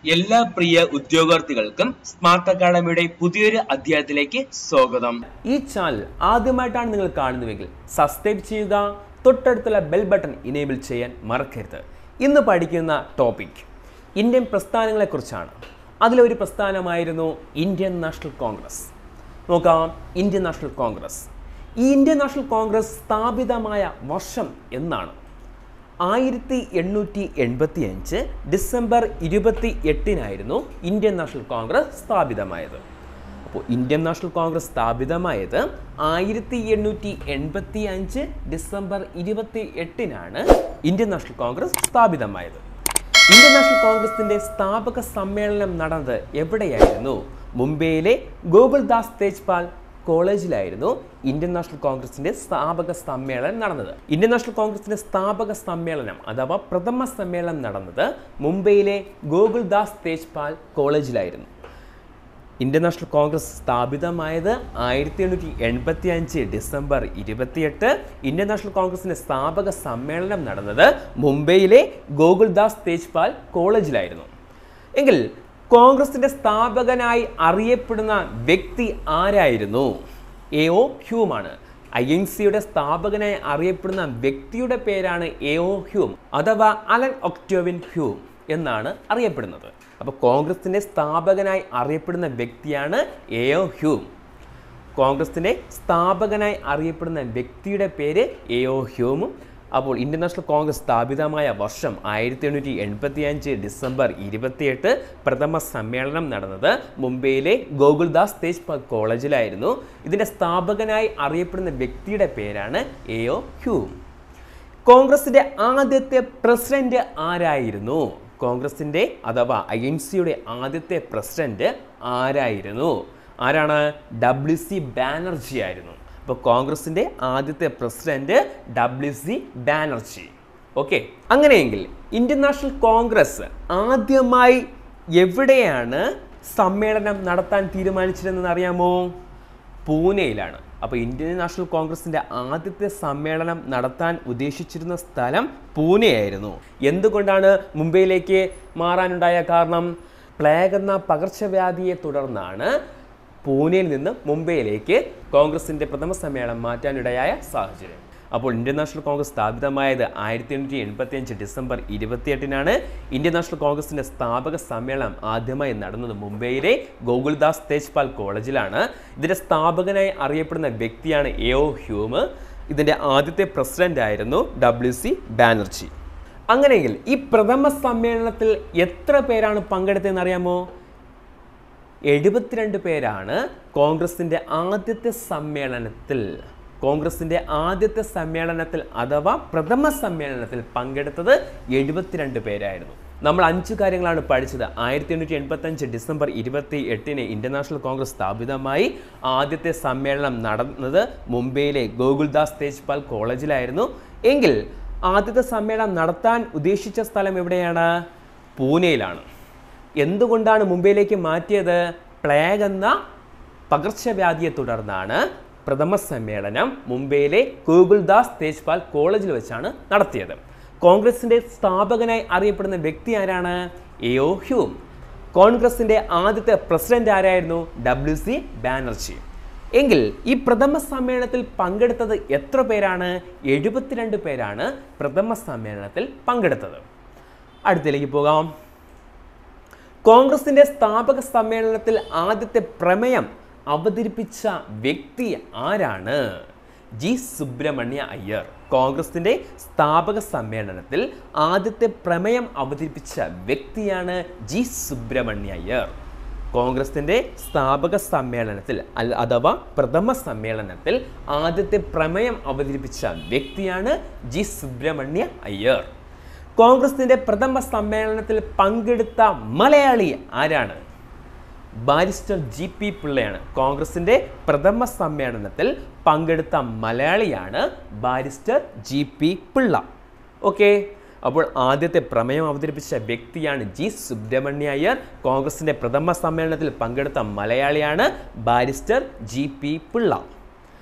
എല്ലാ പ്രിയ ഉദ്യോഗാർത്ഥികൾക്കും സ്മാർട്ട് അക്കാഡമിയുടെ പുതിയൊരു അധ്യായത്തിലേക്ക് സ്വാഗതം ഈ ചാനൽ ആദ്യമായിട്ടാണ് നിങ്ങൾ കാണുന്നതെങ്കിൽ സബ്സ്ക്രൈബ് ചെയ്യുക തൊട്ടടുത്തുള്ള ബെൽ ബട്ടൺ ഇനേബിൾ ചെയ്യാൻ മറക്കരുത് ഇന്ന് പഠിക്കുന്ന ടോപ്പിക് ഇന്ത്യൻ പ്രസ്ഥാനങ്ങളെക്കുറിച്ചാണ് അതിലൊരു പ്രസ്ഥാനമായിരുന്നു ഇന്ത്യൻ നാഷണൽ കോൺഗ്രസ് നോക്കാം ഇന്ത്യൻ നാഷണൽ കോൺഗ്രസ് ഈ ഇന്ത്യൻ നാഷണൽ കോൺഗ്രസ് സ്ഥാപിതമായ വർഷം എന്നാണ് ആയിരത്തി എണ്ണൂറ്റി എൺപത്തി അഞ്ച് ഡിസംബർ ഇരുപത്തി എട്ടിനായിരുന്നു ഇന്ത്യൻ നാഷണൽ കോൺഗ്രസ് സ്ഥാപിതമായത് അപ്പോൾ ഇന്ത്യൻ നാഷണൽ കോൺഗ്രസ് സ്ഥാപിതമായത് ആയിരത്തി എണ്ണൂറ്റി എൺപത്തി അഞ്ച് ഡിസംബർ ഇരുപത്തി എട്ടിനാണ് ഇന്ത്യൻ നാഷണൽ കോൺഗ്രസ് സ്ഥാപിതമായത് ഇന്ത്യൻ നാഷണൽ കോൺഗ്രസിന്റെ സ്ഥാപക സമ്മേളനം നടന്നത് എവിടെയായിരുന്നു മുംബൈയിലെ ഗോകുൽദാസ് തേജ്പാൽ കോളേജിലായിരുന്നു ഇന്ത്യൻ നാഷണൽ കോൺഗ്രസിന്റെ സ്ഥാപക സമ്മേളനം നടന്നത് ഇന്ത്യൻ നാഷണൽ കോൺഗ്രസിന്റെ സ്ഥാപക സമ്മേളനം അഥവാ പ്രഥമ സമ്മേളനം നടന്നത് മുംബൈയിലെ ഗോകുൽദാസ് തേജ്പാൽ കോളേജിലായിരുന്നു ഇന്ത്യൻ നാഷണൽ കോൺഗ്രസ് സ്ഥാപിതമായത് ആയിരത്തി എണ്ണൂറ്റി എൺപത്തി അഞ്ച് ഡിസംബർ ഇരുപത്തിയെട്ട് ഇന്ത്യൻ നാഷണൽ കോൺഗ്രസിന്റെ സ്ഥാപക സമ്മേളനം നടന്നത് മുംബൈയിലെ ഗോകുൽദാസ് തേജ്പാൽ കോളേജിലായിരുന്നു എങ്കിൽ കോൺഗ്രസിന്റെ സ്ഥാപകനായി അറിയപ്പെടുന്ന വ്യക്തി ആരായിരുന്നു എ ഒ ഹ്യൂമാണ് ഐ എൻ സിയുടെ സ്ഥാപകനായി അറിയപ്പെടുന്ന വ്യക്തിയുടെ പേരാണ് എ ഒ ഹ്യൂം അഥവാ അലൻ ഒക്ടോവിൻ ഹ്യൂം എന്നാണ് അറിയപ്പെടുന്നത് അപ്പോൾ കോൺഗ്രസിന്റെ സ്ഥാപകനായി അറിയപ്പെടുന്ന വ്യക്തിയാണ് എ ഒ ഹ്യൂം കോൺഗ്രസിന്റെ സ്ഥാപകനായി അറിയപ്പെടുന്ന വ്യക്തിയുടെ പേര് എ ഒ ഹ്യൂമും അപ്പോൾ ഇന്ത്യൻ നാഷണൽ കോൺഗ്രസ് സ്ഥാപിതമായ വർഷം ആയിരത്തി എണ്ണൂറ്റി എൺപത്തി അഞ്ച് ഡിസംബർ ഇരുപത്തിയെട്ട് പ്രഥമ സമ്മേളനം നടന്നത് മുംബൈയിലെ ഗോകുൽദാസ് തേജ്പാൽ കോളേജിലായിരുന്നു ഇതിൻ്റെ സ്ഥാപകനായി അറിയപ്പെടുന്ന വ്യക്തിയുടെ പേരാണ് എ ഒ ഹ്യൂം കോൺഗ്രസിന്റെ ആദ്യത്തെ പ്രസിഡന്റ് ആരായിരുന്നു കോൺഗ്രസിന്റെ അഥവാ ഐ എൻ സിയുടെ ആദ്യത്തെ പ്രസിഡന്റ് ആരായിരുന്നു ആരാണ് ഡബ്ല്യു സി ബാനർജി ആയിരുന്നു അപ്പോൾ കോൺഗ്രസിന്റെ ആദ്യത്തെ president W C Banerjee okay അങ്ങനെയെങ്കിൽ ഇന്ത്യൻ നാഷണൽ കോൺഗ്രസ് ആദ്യമായി എവിടെയാണ് സമ്മേളനം നടത്താൻ തീരുമാനിച്ചതെന്ന് അറിയാമോ പൂനെയിലാണ് അപ്പോൾ ഇന്ത്യൻ നാഷണൽ കോൺഗ്രസിന്റെ ആദ്യത്തെ സമ്മേളനം നടത്താൻ ഉദ്ദേശിച്ചിരുന്ന സ്ഥലം പൂനെയായിരുന്നു എന്തുകൊണ്ടാണ് മുംബൈയിലേക്ക് മാറാനുണ്ടായ കാരണം പ്ലേഗ് എന്ന പകർച്ചവ്യാധിയെ തുടർന്നാണ് പൂനെയിൽ നിന്ന് മുംബൈയിലേക്ക് കോൺഗ്രസിന്റെ പ്രഥമ സമ്മേളനം മാറ്റാനിടയായ സാഹചര്യം അപ്പോൾ ഇന്ത്യൻ നാഷണൽ കോൺഗ്രസ് സ്ഥാപിതമായത് ആയിരത്തി എണ്ണൂറ്റി എൺപത്തി അഞ്ച് ഡിസംബർ ഇരുപത്തിയെട്ടിനാണ് ഇന്ത്യൻ നാഷണൽ കോൺഗ്രസിന്റെ സ്ഥാപക സമ്മേളനം ആദ്യമായി നടന്നത് മുംബൈയിലെ ഗോകുൽദാസ് തേജ്പാൽ കോളേജിലാണ് ഇതിന്റെ സ്ഥാപകനായി അറിയപ്പെടുന്ന വ്യക്തിയാണ് എ ഒ ഹ്യൂം ഇതിന്റെ ആദ്യത്തെ പ്രസിഡന്റ് ആയിരുന്നു ഡബ്ല്യു സി ബാനർജി അങ്ങനെയെങ്കിൽ ഈ പ്രഥമ സമ്മേളനത്തിൽ എത്ര പേരാണ് പങ്കെടുത്തതെന്ന് അറിയാമോ എഴുപത്തിരണ്ട് പേരാണ് കോൺഗ്രസിന്റെ ആദ്യത്തെ സമ്മേളനത്തിൽ കോൺഗ്രസിന്റെ ആദ്യത്തെ സമ്മേളനത്തിൽ അഥവാ പ്രഥമ സമ്മേളനത്തിൽ പങ്കെടുത്തത് എഴുപത്തിരണ്ട് പേരായിരുന്നു നമ്മൾ അഞ്ച് കാര്യങ്ങളാണ് പഠിച്ചത് ആയിരത്തി എണ്ണൂറ്റി എൺപത്തി അഞ്ച് ഡിസംബർ ഇരുപത്തി എട്ടിന് ഇന്ത്യൻ നാഷണൽ കോൺഗ്രസ് സ്ഥാപിതമായി ആദ്യത്തെ സമ്മേളനം നടന്നത് മുംബൈയിലെ ഗോകുൽദാസ് തേജ്പാൽ കോളേജിലായിരുന്നു എങ്കിൽ ആദ്യത്തെ സമ്മേളനം നടത്താൻ ഉദ്ദേശിച്ച സ്ഥലം എവിടെയാണ് പൂനെയിലാണ് എന്തുകൊണ്ടാണ് മുംബൈയിലേക്ക് മാറ്റിയത് പ്ലേഗ് എന്ന പകർച്ചവ്യാധിയെ തുടർന്നാണ് പ്രഥമ സമ്മേളനം മുംബൈയിലെ ഗോകുൽദാസ് തേജ്പാൽ കോളേജിൽ വെച്ചാണ് നടത്തിയത് കോൺഗ്രസിന്റെ സ്ഥാപകനായി അറിയപ്പെടുന്ന വ്യക്തി ആരാണ് എ ഒ ഹ്യൂം കോൺഗ്രസിന്റെ ആദ്യത്തെ പ്രസിഡന്റ് ആരായിരുന്നു ഡബ്ല്യു സി ബാനർജി എങ്കിൽ ഈ പ്രഥമ സമ്മേളനത്തിൽ പങ്കെടുത്തത് എത്ര പേരാണ് എഴുപത്തിരണ്ട് പേരാണ് പ്രഥമ സമ്മേളനത്തിൽ പങ്കെടുത്തത് അടുത്തിലേക്ക് പോകാം കോൺഗ്രസിന്റെ സ്ഥാപക സമ്മേളനത്തിൽ ആദ്യത്തെ പ്രമേയം അവതരിപ്പിച്ച വ്യക്തി ആരാണ് ജി സുബ്രഹ്മണ്യ അയ്യർ കോൺഗ്രസിന്റെ സ്ഥാപക സമ്മേളനത്തിൽ ആദ്യത്തെ പ്രമേയം അവതരിപ്പിച്ച വ്യക്തിയാണ് ജി സുബ്രഹ്മണ്യ അയ്യർ കോൺഗ്രസിന്റെ സ്ഥാപക സമ്മേളനത്തിൽ അൽ- അഥവാ പ്രഥമ സമ്മേളനത്തിൽ ആദ്യത്തെ പ്രമേയം അവതരിപ്പിച്ച വ്യക്തിയാണ് ജി സുബ്രഹ്മണ്യ അയ്യർ കോൺഗ്രസിന്റെ പ്രഥമ സമ്മേളനത്തിൽ പങ്കെടുത്ത മലയാളി ആരാണ് ബാരിസ്റ്റർ ജി പി പിള്ളയാണ് കോൺഗ്രസിന്റെ പ്രഥമ സമ്മേളനത്തിൽ പങ്കെടുത്ത മലയാളിയാണ് barrister G P Pillai okay അപ്പോൾ ആദ്യത്തെ പ്രമേയം അവതരിപ്പിച്ച വ്യക്തിയാണ് ജി സുബ്രഹ്മണ്യ അയ്യർ കോൺഗ്രസിന്റെ പ്രഥമ സമ്മേളനത്തിൽ പങ്കെടുത്ത മലയാളിയാണ് ബാരിസ്റ്റർ ജി പി പിള്ള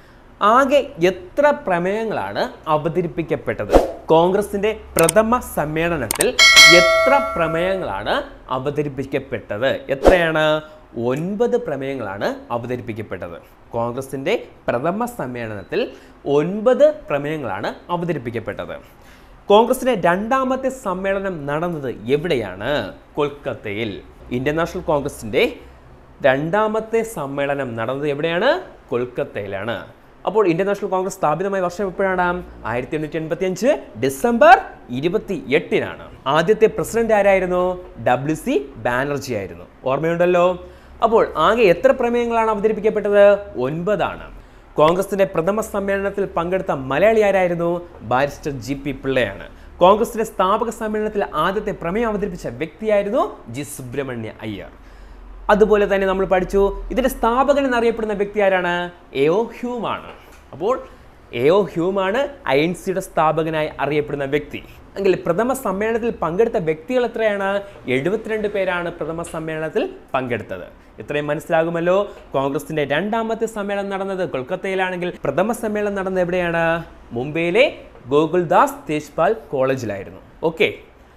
ആകെ എത്ര പ്രമേയങ്ങളാണ് അവതരിപ്പിക്കപ്പെട്ടത് കോൺഗ്രസിന്റെ പ്രഥമ സമ്മേളനത്തിൽ എത്ര പ്രമേയങ്ങളാണ് അവതരിപ്പിക്കപ്പെട്ടത് എത്രയാണ് ഒൻപത് പ്രമേയങ്ങളാണ് അവതരിപ്പിക്കപ്പെട്ടത് കോൺഗ്രസിന്റെ പ്രഥമ സമ്മേളനത്തിൽ ഒൻപത് പ്രമേയങ്ങളാണ് അവതരിപ്പിക്കപ്പെട്ടത് കോൺഗ്രസിന്റെ രണ്ടാമത്തെ സമ്മേളനം നടന്നത് എവിടെയാണ് കൊൽക്കത്തയിൽ ഇന്ത്യൻ നാഷണൽ കോൺഗ്രസിന്റെ രണ്ടാമത്തെ സമ്മേളനം നടന്നത് എവിടെയാണ് കൊൽക്കത്തയിലാണ് അപ്പോൾ ഇന്ത്യൻ നാഷണൽ കോൺഗ്രസ് സ്ഥാപിതമായ വർഷം എപ്പോഴാണ് ആയിരത്തി എണ്ണൂറ്റി എൺപത്തി അഞ്ച് ഡിസംബർ ഇരുപത്തി എട്ടിനാണ് ആദ്യത്തെ പ്രസിഡന്റ് ആരായിരുന്നു ഡബ്ല്യു സി ബാനർജി ആയിരുന്നു ഓർമ്മയുണ്ടല്ലോ അപ്പോൾ ആകെ എത്ര പ്രമേയങ്ങളാണ് അവതരിപ്പിക്കപ്പെട്ടത് ഒൻപതാണ് കോൺഗ്രസിന്റെ പ്രഥമ സമ്മേളനത്തിൽ പങ്കെടുത്ത മലയാളി ആരായിരുന്നു ബാരിസ്റ്റർ ജി പി പിള്ളയാണ് കോൺഗ്രസിന്റെ സ്ഥാപക സമ്മേളനത്തിൽ ആദ്യത്തെ പ്രമേയം അവതരിപ്പിച്ച വ്യക്തിയായിരുന്നു ജി സുബ്രഹ്മണ്യ അയ്യർ അതുപോലെ തന്നെ നമ്മൾ പഠിച്ചു ഇതിന്റെ സ്ഥാപകൻ എന്നറിയപ്പെടുന്ന വ്യക്തി ആരാണ് എയോ ഹ്യൂമാണ് അപ്പോൾ എയോ ഹ്യൂമാണ് ഐ എൻ സിയുടെ സ്ഥാപകനായി അറിയപ്പെടുന്ന വ്യക്തി എങ്കിൽ പ്രഥമ സമ്മേളനത്തിൽ പങ്കെടുത്ത വ്യക്തികൾ എത്രയാണ് എഴുപത്തിരണ്ട് പേരാണ് പ്രഥമ സമ്മേളനത്തിൽ പങ്കെടുത്തത് ഇത്രയും മനസ്സിലാകുമല്ലോ കോൺഗ്രസിന്റെ രണ്ടാമത്തെ സമ്മേളനം നടന്നത് കൊൽക്കത്തയിലാണെങ്കിൽ പ്രഥമ സമ്മേളനം നടന്നത് എവിടെയാണ് മുംബൈയിലെ ഗോകുൽദാസ് തേജ്പാൽ കോളേജിലായിരുന്നു ഓക്കെ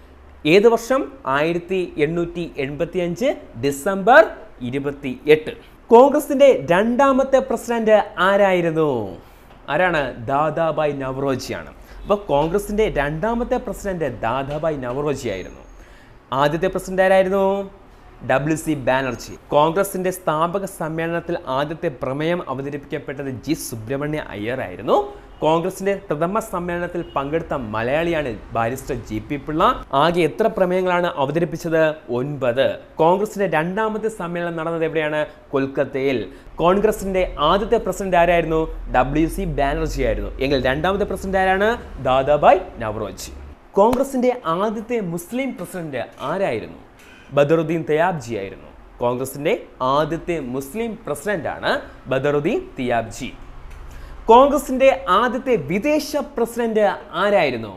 ഏത് വർഷം ആയിരത്തി എണ്ണൂറ്റി എൺപത്തി അഞ്ച് ഡിസംബർ ഇരുപത്തി എട്ട് കോൺഗ്രസിന്റെ രണ്ടാമത്തെ പ്രസിഡന്റ് ആരായിരുന്നു ആരാണ് ദാദാബായ് നവറോജിയാണ് അപ്പോൾ കോൺഗ്രസിന്റെ രണ്ടാമത്തെ പ്രസിഡന്റ് ദാദാബായ് നവറോജി ആയിരുന്നു ആദ്യത്തെ പ്രസിഡന്റ് ആരായിരുന്നു ഡബ്ല്യു സി ബാനർജി കോൺഗ്രസിന്റെ സ്ഥാപക സമ്മേളനത്തിൽ ആദ്യത്തെ പ്രമേയം അവതരിപ്പിക്കപ്പെട്ടത് ജി സുബ്രഹ്മണ്യ അയ്യർ ആയിരുന്നു കോൺഗ്രസിന്റെ പ്രഥമ സമ്മേളനത്തിൽ പങ്കെടുത്ത മലയാളിയാണ് ബാരിസ്റ്റർ ജി പി പിള്ള ആകെ എത്ര പ്രമേയങ്ങളാണ് അവതരിപ്പിച്ചത് ഒൻപത് കോൺഗ്രസിന്റെ രണ്ടാമത്തെ സമ്മേളനം നടന്നത് എവിടെയാണ് കൊൽക്കത്തയിൽ കോൺഗ്രസിന്റെ ആദ്യത്തെ പ്രസിഡന്റ് ആരായിരുന്നു ഡബ്ല്യു സി ബാനർജി ആയിരുന്നു എങ്കിൽ രണ്ടാമത്തെ പ്രസിഡന്റ് ആരാണ് ദാദാബായ് നവറോജി കോൺഗ്രസിന്റെ ആദ്യത്തെ മുസ്ലിം പ്രസിഡന്റ് ആരായിരുന്നു ബദറുദ്ദീൻ തയാബ്ജി ആയിരുന്നു കോൺഗ്രസിന്റെ ആദ്യത്തെ മുസ്ലിം പ്രസിഡന്റാണ് ബദറുദ്ദീൻ തിയാബ്ജി കോൺഗ്രസിന്റെ ആദ്യത്തെ വിദേശ പ്രസിഡന്റ് ആരായിരുന്നു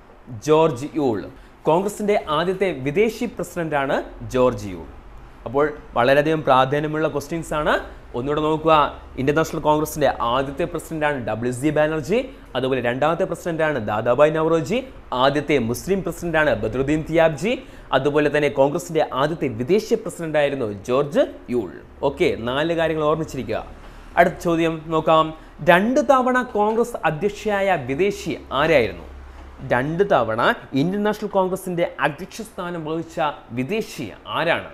ജോർജ് യൂൾ കോൺഗ്രസിന്റെ ആദ്യത്തെ വിദേശി പ്രസിഡന്റാണ് ജോർജ് യൂൾ അപ്പോൾ വളരെയധികം പ്രാധാന്യമുള്ള ക്വസ്റ്റ്യൻസ് ആണ് ഒന്നുകൂടെ നോക്കുക ഇന്ത്യൻ നാഷണൽ കോൺഗ്രസിന്റെ ആദ്യത്തെ പ്രസിഡന്റാണ് ഡബ്ല്യു സി ബാനർജി അതുപോലെ രണ്ടാമത്തെ പ്രസിഡന്റാണ് ദാദാബായ് നവറോജി ആദ്യത്തെ മുസ്ലിം പ്രസിഡന്റാണ് ബദ്രുദ്ദീൻ തിയാബ്ജി അതുപോലെ തന്നെ കോൺഗ്രസിന്റെ ആദ്യത്തെ വിദേശ പ്രസിഡന്റായിരുന്നു ജോർജ് യൂൾ ഓക്കെ നാല് കാര്യങ്ങൾ ഓർമ്മിച്ചിരിക്കുക അടുത്ത ചോദ്യം നോക്കാം രണ്ട് തവണ കോൺഗ്രസ് അധ്യക്ഷയായ വിദേശി ആരായിരുന്നു രണ്ട് തവണ ഇന്ത്യൻ നാഷണൽ കോൺഗ്രസിന്റെ അധ്യക്ഷ സ്ഥാനം വഹിച്ച വിദേശി ആരാണ്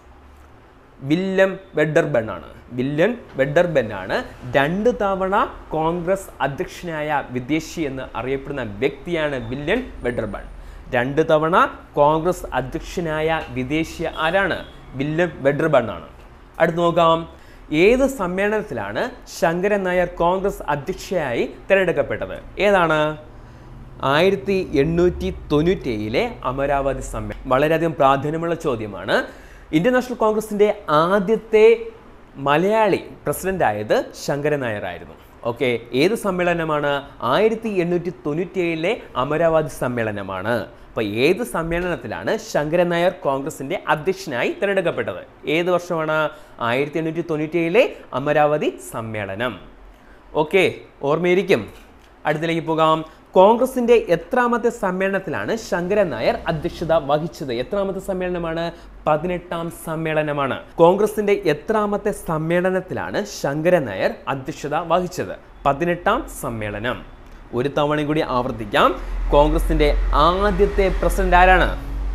വില്യം വെഡർബൺ ആണ് വില്യം വെഡർബൻ ആണ് രണ്ട് തവണ കോൺഗ്രസ് അധ്യക്ഷനായ വിദേശി എന്ന് അറിയപ്പെടുന്ന വ്യക്തിയാണ് വില്യം വെഡർബൺ രണ്ട് തവണ കോൺഗ്രസ് അധ്യക്ഷനായ വിദേശി ആരാണ് വില്യം വെഡർബൺ ആണ് അടുത്ത് നോക്കാം ഏത് സമ്മേളനത്തിലാണ് ശങ്കരൻ നായർ കോൺഗ്രസ് അധ്യക്ഷയായി തിരഞ്ഞെടുക്കപ്പെട്ടത് ഏതാണ് ആയിരത്തി എണ്ണൂറ്റി തൊണ്ണൂറ്റേഴിലെ അമരാവതി സമ്മേളനം വളരെയധികം പ്രാധാന്യമുള്ള ചോദ്യമാണ് ഇന്ത്യൻ നാഷണൽ കോൺഗ്രസിന്റെ ആദ്യത്തെ മലയാളി പ്രസിഡന്റ് ആയത് ശങ്കരൻ നായർ ആയിരുന്നു ഓക്കെ ഏത് സമ്മേളനമാണ് ആയിരത്തി എണ്ണൂറ്റി തൊണ്ണൂറ്റിയേഴിലെ അമരാവതി സമ്മേളനമാണ് അപ്പോൾ ഏത് സമ്മേളനത്തിലാണ് ശങ്കരൻ നായർ കോൺഗ്രസിന്റെ അധ്യക്ഷനായി തിരഞ്ഞെടുക്കപ്പെട്ടത് ഏത് വർഷമാണ് ആയിരത്തി എണ്ണൂറ്റി തൊണ്ണൂറ്റിയേഴിലെ അമരാവതി സമ്മേളനം ഓക്കെ ഓർമ്മയിരിക്കും അടുത്തിലേക്ക് പോകാം കോൺഗ്രസിന്റെ എത്രാമത്തെ സമ്മേളനത്തിലാണ് ശങ്കരൻ നായർ അധ്യക്ഷത വഹിച്ചത് എത്രാമത്തെ സമ്മേളനമാണ് പതിനെട്ടാം സമ്മേളനമാണ് കോൺഗ്രസിന്റെ എത്രാമത്തെ സമ്മേളനത്തിലാണ് ശങ്കരൻ നായർ അധ്യക്ഷത വഹിച്ചത് പതിനെട്ടാം സമ്മേളനം ഒരു തവണ കൂടി ആവർത്തിക്കാം കോൺഗ്രസിന്റെ ആദ്യത്തെ പ്രസിഡന്റ് ആരാണ്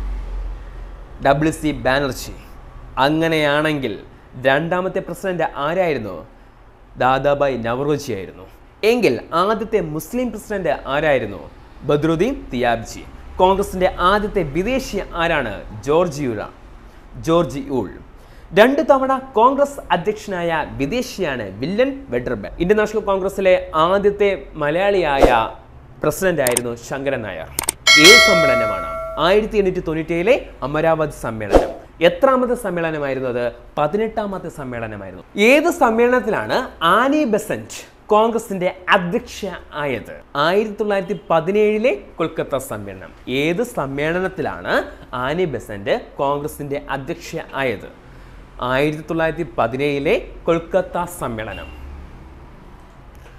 ഡബ്ല്യു സി ബാനർജി അങ്ങനെയാണെങ്കിൽ രണ്ടാമത്തെ പ്രസിഡന്റ് ആരായിരുന്നു ദാദാബായ് നവറോജി ആയിരുന്നു എങ്കിൽ ആദ്യത്തെ മുസ്ലിം പ്രസിഡന്റ് ആരായിരുന്നു ബദ്രുദ്ദീൻ തിയാബ്ജി കോൺഗ്രസിന്റെ ആദ്യത്തെ വിദേശി ആരാണ് ജോർജ് യൂറ ജോർജ് യൂൾ രണ്ട് തവണ കോൺഗ്രസ് അധ്യക്ഷനായ വിദേശിയാണ് വില്ലൻ വെഡർബൻ ഇന്ത്യൻ നാഷണൽ കോൺഗ്രസിലെ ആദ്യത്തെ മലയാളിയായ പ്രസിഡന്റ് ആയിരുന്നു ശങ്കരൻ നായർ ഏത് സമ്മേളനമാണ് ആയിരത്തി എണ്ണൂറ്റി തൊണ്ണൂറ്റിയേഴിലെ അമരാവതി സമ്മേളനം എത്രാമത്തെ സമ്മേളനമായിരുന്നു അത് പതിനെട്ടാമത്തെ സമ്മേളനമായിരുന്നു ഏത് സമ്മേളനത്തിലാണ് ആനി ബെസന്റ് കോൺഗ്രസിന്റെ അധ്യക്ഷ ആയത് ആയിരത്തി തൊള്ളായിരത്തി പതിനേഴിലെ കൊൽക്കത്ത സമ്മേളനം ഏത് സമ്മേളനത്തിലാണ് ആനി ബെസന്റ് കോൺഗ്രസിന്റെ അധ്യക്ഷ ആയത് ആയിരത്തി തൊള്ളായിരത്തി പതിനേഴിലെ കൊൽക്കത്ത സമ്മേളനം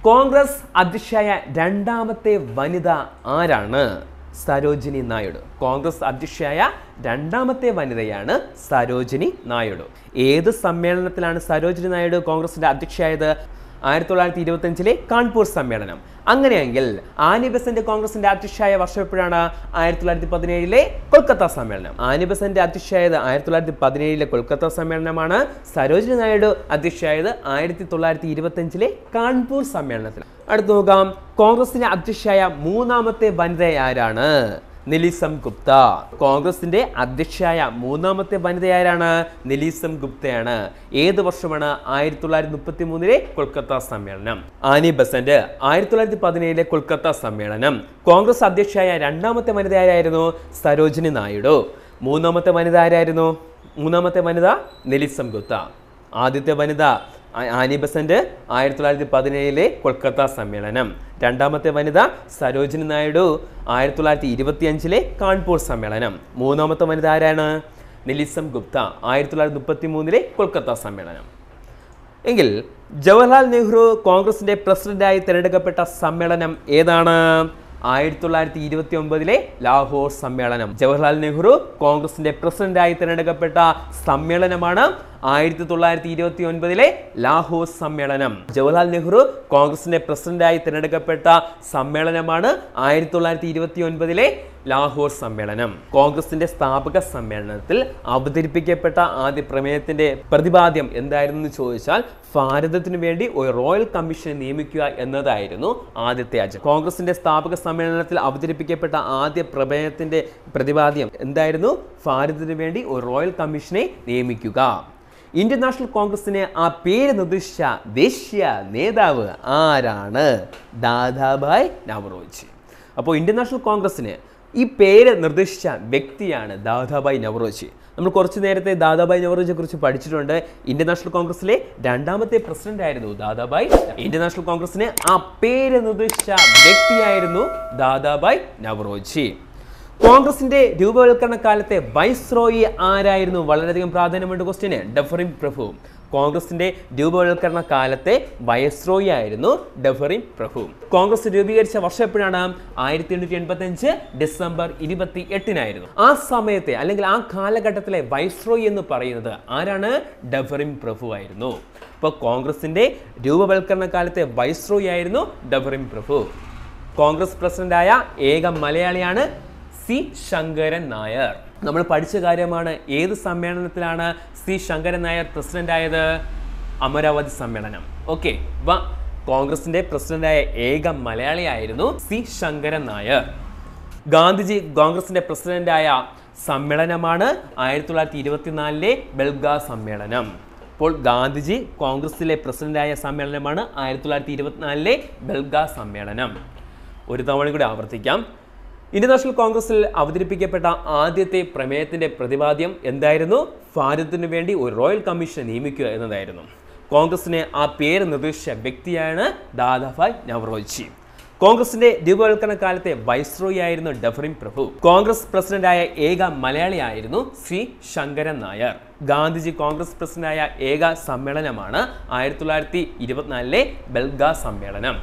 കോൺഗ്രസ് അധ്യക്ഷയായ രണ്ടാമത്തെ വനിത ആരാണ് സരോജിനി നായിഡു കോൺഗ്രസ് അധ്യക്ഷയായ രണ്ടാമത്തെ വനിതയാണ് സരോജിനി നായിഡു ഏത് സമ്മേളനത്തിലാണ് സരോജിനി നായിഡു കോൺഗ്രസിന്റെ അധ്യക്ഷയായത് ആയിരത്തി തൊള്ളായിരത്തി ഇരുപത്തഞ്ചിലെ കാൺപൂർ സമ്മേളനം അങ്ങനെയെങ്കിൽ ആനി ബെസന്റ് കോൺഗ്രസിന്റെ അധ്യക്ഷയായ വർഷം എപ്പോഴാണ് ആയിരത്തി തൊള്ളായിരത്തി പതിനേഴിലെ കൊൽക്കത്ത സമ്മേളനം ആനി ബെസന്റ് അധ്യക്ഷയായത് ആയിരത്തി തൊള്ളായിരത്തി പതിനേഴിലെ കൊൽക്കത്ത സമ്മേളനമാണ് സരോജിനി നായിഡു അധ്യക്ഷയായത് ആയിരത്തി തൊള്ളായിരത്തി ഇരുപത്തഞ്ചിലെ കാൺപൂർ സമ്മേളനത്തിൽ അടുത്ത് നോക്കാം കോൺഗ്രസിന്റെ അധ്യക്ഷയായ മൂന്നാമത്തെ വനിത ആരാണ് നിലിസം ഗുപ്ത കോൺഗ്രസിന്റെ അധ്യക്ഷയായ മൂന്നാമത്തെ വനിത ആരാണ് നിലിസം ഗുപ്തയാണ് ഏത് വർഷമാണ് ആയിരത്തി തൊള്ളായിരത്തി മുപ്പത്തി മൂന്നിലെ കൊൽക്കത്ത സമ്മേളനം ആനി ബസന്റ് ആയിരത്തി തൊള്ളായിരത്തി പതിനേഴിലെ കൊൽക്കത്ത സമ്മേളനം കോൺഗ്രസ് അധ്യക്ഷയായ രണ്ടാമത്തെ വനിത ആരായിരുന്നു സരോജിനി നായിഡു മൂന്നാമത്തെ വനിത ആരായിരുന്നു മൂന്നാമത്തെ വനിത നിലിസം ഗുപ്ത ആദ്യത്തെ വനിത ആ- ആനി ബസന്റ് ആയിരത്തി തൊള്ളായിരത്തി പതിനേഴിലെ കൊൽക്കത്ത സമ്മേളനം രണ്ടാമത്തെ വനിത സരോജിനി നായിഡു ആയിരത്തി തൊള്ളായിരത്തി ഇരുപത്തി അഞ്ചിലെ കാൺപൂർ സമ്മേളനം മൂന്നാമത്തെ വനിത ആരാണ് നിലിസം ഗുപ്ത ആയിരത്തി തൊള്ളായിരത്തി മുപ്പത്തി മൂന്നിലെ കൊൽക്കത്ത സമ്മേളനം എങ്കിൽ ജവഹർലാൽ നെഹ്റു കോൺഗ്രസിന്റെ പ്രസിഡന്റായി തിരഞ്ഞെടുക്കപ്പെട്ട സമ്മേളനം ഏതാണ് ആയിരത്തി തൊള്ളായിരത്തി ഇരുപത്തി ഒമ്പതിലെ ലാഹോർ സമ്മേളനം ജവഹർലാൽ നെഹ്റു കോൺഗ്രസിന്റെ പ്രസിഡന്റായി തിരഞ്ഞെടുക്കപ്പെട്ട സമ്മേളനമാണ് ആയിരത്തി തൊള്ളായിരത്തി ഇരുപത്തി ഒൻപതിലെ ലാഹോർ സമ്മേളനം ജവഹർലാൽ നെഹ്റു കോൺഗ്രസിന്റെ പ്രസിഡന്റായി തിരഞ്ഞെടുക്കപ്പെട്ട സമ്മേളനമാണ് ആയിരത്തി തൊള്ളായിരത്തി ഇരുപത്തി ഒൻപതിലെ ലാഹോർ സമ്മേളനം കോൺഗ്രസിന്റെ സ്ഥാപക സമ്മേളനത്തിൽ അവതരിപ്പിക്കപ്പെട്ട ആദ്യ പ്രമേയത്തിന്റെ പ്രതിപാദ്യം എന്തായിരുന്നു എന്ന് ചോദിച്ചാൽ ഭാരതത്തിനു വേണ്ടി ഒരു റോയൽ കമ്മീഷനെ നിയമിക്കുക എന്നതായിരുന്നു ആദ്യത്തെ അജണ്ട കോൺഗ്രസിന്റെ സ്ഥാപക സമ്മേളനത്തിൽ അവതരിപ്പിക്കപ്പെട്ട ആദ്യ പ്രമേയത്തിന്റെ പ്രതിപാദ്യം എന്തായിരുന്നു ഭാരതത്തിനു വേണ്ടി ഒരു റോയൽ കമ്മീഷനെ നിയമിക്കുക ഇന്ത്യൻ നാഷണൽ കോൺഗ്രസിന് ആ പേര് നിർദ്ദേശിച്ച ദേശീയ നേതാവ് ആരാണ് ദാദാഭായ് നവറോജി അപ്പോൾ ഇന്ത്യൻ നാഷണൽ കോൺഗ്രസിന് ഈ പേര് നിർദ്ദേശിച്ച വ്യക്തിയാണ് ദാദാഭായ് നവറോജി നമ്മൾ കുറച്ച് നേരത്തെ ദാദാഭായ് നവറോജിയെ കുറിച്ച് പഠിച്ചിട്ടുണ്ട് ഇന്ത്യൻ നാഷണൽ കോൺഗ്രസിലെ രണ്ടാമത്തെ പ്രസിഡന്റ് ആയിരുന്നു ദാദാഭായ് ഇന്ത്യൻ നാഷണൽ കോൺഗ്രസിന് ആ പേര് നിർദ്ദേശിച്ച വ്യക്തിയായിരുന്നു ദാദാഭായ് നവറോജി കോൺഗ്രസിന്റെ രൂപവൽക്കരണ കാലത്തെ വൈസ്രോയി ആരായിരുന്നു വളരെയധികം പ്രാധാന്യമുണ്ട് ക്വസ്റ്റ്യന് ഡഫറിൻ പ്രഭു കോൺഗ്രസിന്റെ രൂപവൽക്കരണ കാലത്തെ വൈസ്രോയി ആയിരുന്നു ഡഫറിൻ പ്രഭു കോൺഗ്രസ് രൂപീകരിച്ച വർഷം എപ്പോഴാണ് ആയിരത്തി എണ്ണൂറ്റി എൺപത്തി അഞ്ച് ഡിസംബർ ഇരുപത്തി എട്ടിനായിരുന്നു ആ സമയത്തെ അല്ലെങ്കിൽ ആ കാലഘട്ടത്തിലെ വൈസ്രോയി എന്ന് പറയുന്നത് ആരാണ് ഡഫറിൻ പ്രഭു ആയിരുന്നു അപ്പോൾ കോൺഗ്രസിന്റെ രൂപവൽക്കരണ കാലത്തെ വൈസ്രോയി ആയിരുന്നു ഡഫറിൻ പ്രഭു കോൺഗ്രസ് പ്രസിഡന്റായ ഏക മലയാളിയാണ് സി ശങ്കരൻ നായർ നമ്മൾ പഠിച്ച കാര്യമാണ് ഏത് സമ്മേളനത്തിലാണ് സി ശങ്കരൻ നായർ പ്രസിഡന്റ് ആയത് അമരാവതി സമ്മേളനം ഓക്കെ വ കോൺഗ്രസിന്റെ പ്രസിഡന്റായ ഏക മലയാളിയായിരുന്നു സി ശങ്കരൻ നായർ ഗാന്ധിജി കോൺഗ്രസിന്റെ പ്രസിഡന്റായ സമ്മേളനമാണ് ആയിരത്തി തൊള്ളായിരത്തി ഇരുപത്തിനാലിലെ ബെൽഗാ സമ്മേളനം അപ്പോൾ ഗാന്ധിജി കോൺഗ്രസിലെ പ്രസിഡന്റായ സമ്മേളനമാണ് ആയിരത്തി തൊള്ളായിരത്തി ഇരുപത്തിനാലിലെ ബെൽഗാ സമ്മേളനം ഒരു തവണ കൂടി ആവർത്തിക്കാം ഇന്ത്യൻ നാഷണൽ കോൺഗ്രസിൽ അവതരിപ്പിക്കപ്പെട്ട ആദ്യത്തെ പ്രമേയത്തിന്റെ പ്രതിപാദ്യം എന്തായിരുന്നു ഭാരതത്തിനു വേണ്ടി ഒരു റോയൽ കമ്മീഷൻ നിയമിക്കുക എന്നതായിരുന്നു കോൺഗ്രസിനെ ആ പേര് നിർദ്ദേശിച്ച വ്യക്തിയാണ് ദാദാഭായ് നവറോജി കോൺഗ്രസിന്റെ രൂപവൽക്കരണ കാലത്തെ വൈസ്രോയി ആയിരുന്നു ഡഫറിൻ പ്രഭു കോൺഗ്രസ് പ്രസിഡന്റായ ഏക മലയാളിയായിരുന്നു സി ശങ്കരൻ നായർ ഗാന്ധിജി കോൺഗ്രസ് പ്രസിഡന്റായ ഏക സമ്മേളനമാണ് ആയിരത്തി തൊള്ളായിരത്തി ഇരുപത്തിനാലിലെ ബെൽഗാ സമ്മേളനം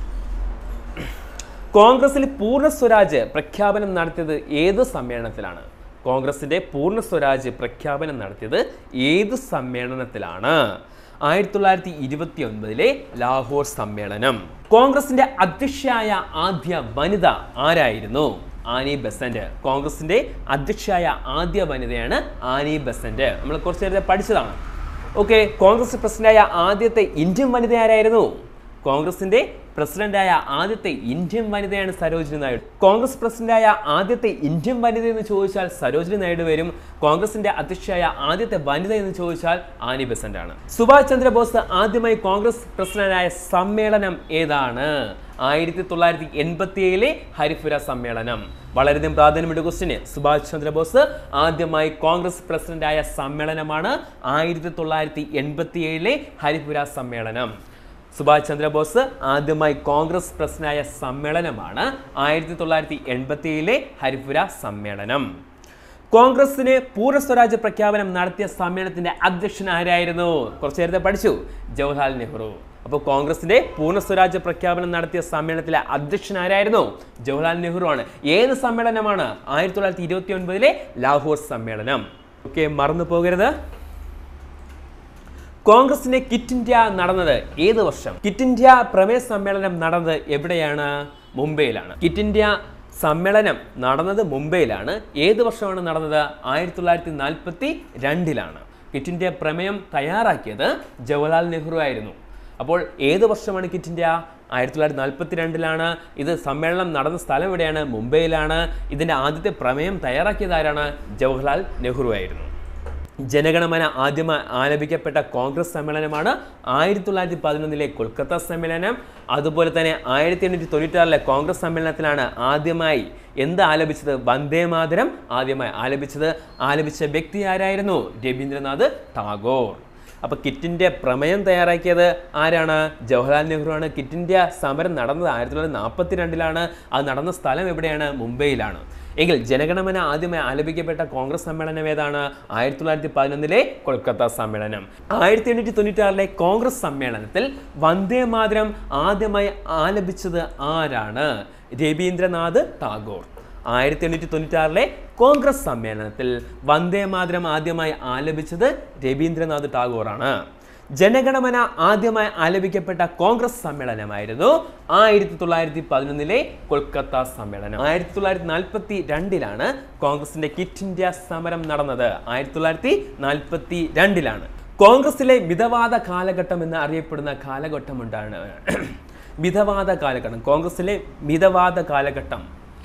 കോൺഗ്രസിൽ പൂർണ്ണ സ്വരാജ് പ്രഖ്യാപനം നടത്തിയത് ഏത് സമ്മേളനത്തിലാണ് കോൺഗ്രസിന്റെ പൂർണ്ണ സ്വരാജ് പ്രഖ്യാപനം നടത്തിയത് ഏത് സമ്മേളനത്തിലാണ് ആയിരത്തി തൊള്ളായിരത്തി ഇരുപത്തി ഒൻപതിലെ ലാഹോർ സമ്മേളനം കോൺഗ്രസിന്റെ അധ്യക്ഷയായ ആദ്യ വനിത ആരായിരുന്നു ആനി ബസന്റ് കോൺഗ്രസിന്റെ അധ്യക്ഷയായ ആദ്യ വനിതയാണ് ആനി ബസന്റ് നമ്മൾ കുറച്ച് നേരത്തെ പഠിച്ചതാണ് ഓക്കെ കോൺഗ്രസ് പ്രസിഡന്റായ ആദ്യത്തെ ഇന്ത്യൻ വനിത ആരായിരുന്നു കോൺഗ്രസിന്റെ പ്രസിഡന്റായ ആദ്യത്തെ ഇന്ത്യൻ വനിതയാണ് സരോജിനി നായിഡു കോൺഗ്രസ് പ്രസിഡന്റായ ആദ്യത്തെ ഇന്ത്യൻ വനിത എന്ന് ചോദിച്ചാൽ സരോജിനി നായിഡു വരും കോൺഗ്രസിന്റെ അധ്യക്ഷയായ ആദ്യത്തെ വനിത എന്ന് ചോദിച്ചാൽ ആനി ബെസന്റ് ആണ് സുഭാഷ് ചന്ദ്രബോസ് ആദ്യമായി കോൺഗ്രസ് പ്രസിഡന്റായ സമ്മേളനം ഏതാണ് ആയിരത്തി തൊള്ളായിരത്തി എൺപത്തി ഏഴിലെ ഹരിപുര സമ്മേളനം വളരെയധികം പ്രാധാന്യമുണ്ട് ക്വസ്റ്റിന് സുഭാഷ് ചന്ദ്രബോസ് ആദ്യമായി കോൺഗ്രസ് പ്രസിഡന്റായ സമ്മേളനമാണ് ആയിരത്തി തൊള്ളായിരത്തി എൺപത്തി ഏഴിലെ ഹരിപുര സമ്മേളനം സുഭാഷ് ചന്ദ്രബോസ് ആദ്യമായി കോൺഗ്രസ് പ്രസിഡന്റായ സമ്മേളനമാണ് ആയിരത്തി തൊള്ളായിരത്തി എൺപത്തി ഏഴിലെ ഹരിപുര സമ്മേളനം കോൺഗ്രസിന് പൂർണ്ണ സ്വരാജ്യ പ്രഖ്യാപനം നടത്തിയ സമ്മേളനത്തിന്റെ അധ്യക്ഷൻ ആരായിരുന്നു കുറച്ചു നേരത്തെ പഠിച്ചു ജവഹർലാൽ നെഹ്റു അപ്പോൾ കോൺഗ്രസിന്റെ പൂർണ്ണ സ്വരാജ്യ പ്രഖ്യാപനം നടത്തിയ സമ്മേളനത്തിലെ അധ്യക്ഷൻ ആരായിരുന്നു ജവഹർലാൽ നെഹ്റു ആണ് ഏത് സമ്മേളനമാണ് ആയിരത്തി തൊള്ളായിരത്തി ഇരുപത്തി ഒൻപതിലെ ലാഹോർ സമ്മേളനം ഓക്കെ മറന്നു പോകരുത് കോൺഗ്രസിന്റെ കിറ്റ് ഇന്ത്യ നടന്നത് ഏത് വർഷം കിറ്റ് ഇന്ത്യ പ്രമേയ സമ്മേളനം നടന്നത് എവിടെയാണ് മുംബൈയിലാണ് കിറ്റ് ഇന്ത്യ സമ്മേളനം നടന്നത് മുംബൈയിലാണ് ഏത് വർഷമാണ് നടന്നത് ആയിരത്തി തൊള്ളായിരത്തി നാൽപ്പത്തി രണ്ടിലാണ് കിറ്റ് ഇന്ത്യ പ്രമേയം തയ്യാറാക്കിയത് ജവഹർലാൽ നെഹ്റു ആയിരുന്നു അപ്പോൾ ഏത് വർഷമാണ് കിറ്റ് ഇന്ത്യ ആയിരത്തി തൊള്ളായിരത്തി നാൽപ്പത്തി രണ്ടിലാണ് ഇത് സമ്മേളനം നടന്ന സ്ഥലം എവിടെയാണ് മുംബൈയിലാണ് ഇതിൻ്റെ ആദ്യത്തെ പ്രമേയം തയ്യാറാക്കിയത് ആരാണ് ജവഹർലാൽ നെഹ്റു ആയിരുന്നു ജനഗണമന ആദ്യമായി ആലപിക്കപ്പെട്ട കോൺഗ്രസ് സമ്മേളനമാണ് ആയിരത്തി തൊള്ളായിരത്തി പതിനൊന്നിലെ കൊൽക്കത്ത സമ്മേളനം അതുപോലെ തന്നെ ആയിരത്തി എണ്ണൂറ്റി തൊണ്ണൂറ്റാറിലെ കോൺഗ്രസ് സമ്മേളനത്തിലാണ് ആദ്യമായി എന്ത് ആലപിച്ചത് വന്ദേ മാതരം ആദ്യമായി ആലപിച്ചത് ആലപിച്ച വ്യക്തി ആരായിരുന്നു രവീന്ദ്രനാഥ് ടാഗോർ അപ്പോൾ കിറ്റ് ഇന്ത്യ പ്രമേയം തയ്യാറാക്കിയത് ആരാണ് ജവഹർലാൽ നെഹ്റു ആണ് കിറ്റ് ഇന്ത്യ സമരം നടന്നത് ആയിരത്തി തൊള്ളായിരത്തി നാൽപ്പത്തി രണ്ടിലാണ് അത് നടന്ന സ്ഥലം എവിടെയാണ് മുംബൈയിലാണ് എങ്കിൽ ജനഗണമന ആദ്യമായി ആലപിക്കപ്പെട്ട കോൺഗ്രസ് സമ്മേളനം ഏതാണ് ആയിരത്തി തൊള്ളായിരത്തി പതിനൊന്നിലെ കൊൽക്കത്ത സമ്മേളനം ആയിരത്തി എണ്ണൂറ്റി തൊണ്ണൂറ്റാറിലെ കോൺഗ്രസ് സമ്മേളനത്തിൽ വന്ദേ മാതരം ആദ്യമായി ആലപിച്ചത് ആരാണ് രവീന്ദ്രനാഥ് ടാഗോർ ആയിരത്തി എണ്ണൂറ്റി തൊണ്ണൂറ്റാറിലെ കോൺഗ്രസ് സമ്മേളനത്തിൽ വന്ദേ മാതരം ആദ്യമായി ആലപിച്ചത് രവീന്ദ്രനാഥ് ടാഗോറാണ് ജനഗണമന ആദ്യമായി ആലപിക്കപ്പെട്ട കോൺഗ്രസ് സമ്മേളനമായിരുന്നു ആയിരത്തി തൊള്ളായിരത്തി പതിനൊന്നിലെ കൊൽക്കത്ത സമ്മേളനം ആയിരത്തി തൊള്ളായിരത്തി നാൽപ്പത്തി രണ്ടിലാണ് കോൺഗ്രസിന്റെ കിറ്റ് ഇന്ത്യ സമരം നടന്നത് ആയിരത്തി തൊള്ളായിരത്തി നാൽപ്പത്തി രണ്ടിലാണ് കോൺഗ്രസിലെ മിതവാദ കാലഘട്ടം എന്ന് അറിയപ്പെടുന്ന കാലഘട്ടമുണ്ടാണ് മിതവാദ കാലഘട്ടം കോൺഗ്രസിലെ മിതവാദ കാലഘട്ടം